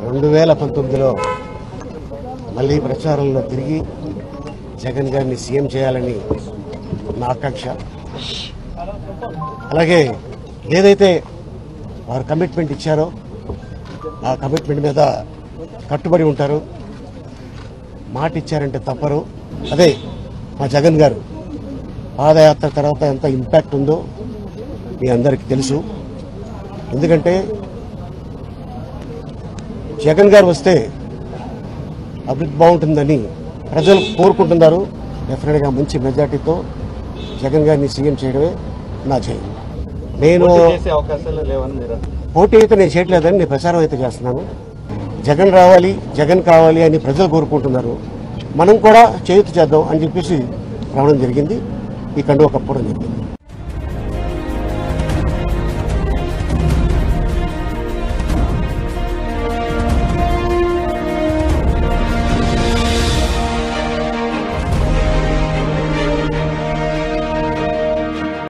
రెండు వేల పంతొమ్మిదిలో మళ్ళీ ప్రచారంలో తిరిగి జగన్ గారిని సీఎం చేయాలని నా ఆకాంక్ష అలాగే ఏదైతే వారు కమిట్మెంట్ ఇచ్చారో ఆ కమిట్మెంట్ మీద కట్టుబడి ఉంటారు మాట ఇచ్చారంటే తప్పరు అదే మా జగన్ గారు పాదయాత్ర తర్వాత ఎంత ఇంపాక్ట్ ఉందో మీ అందరికీ తెలుసు ఎందుకంటే జగన్ గారు వస్తే అభివృద్ధి బాగుంటుందని ప్రజలు కోరుకుంటున్నారు డెఫినెట్గా మంచి మెజార్టీతో జగన్ గారిని సీఎం చేయడమే నా చేయం నేను చేసే అవకాశాలు లేవని మీరు పోటీ అయితే నేను చేయట్లేదని నేను ప్రచారం అయితే చేస్తున్నాను జగన్ రావాలి జగన్ కావాలి అని ప్రజలు కోరుకుంటున్నారు మనం కూడా చేయూత చేద్దాం అని చెప్పేసి రావడం జరిగింది ఈ కండువ కప్పడం జరిగింది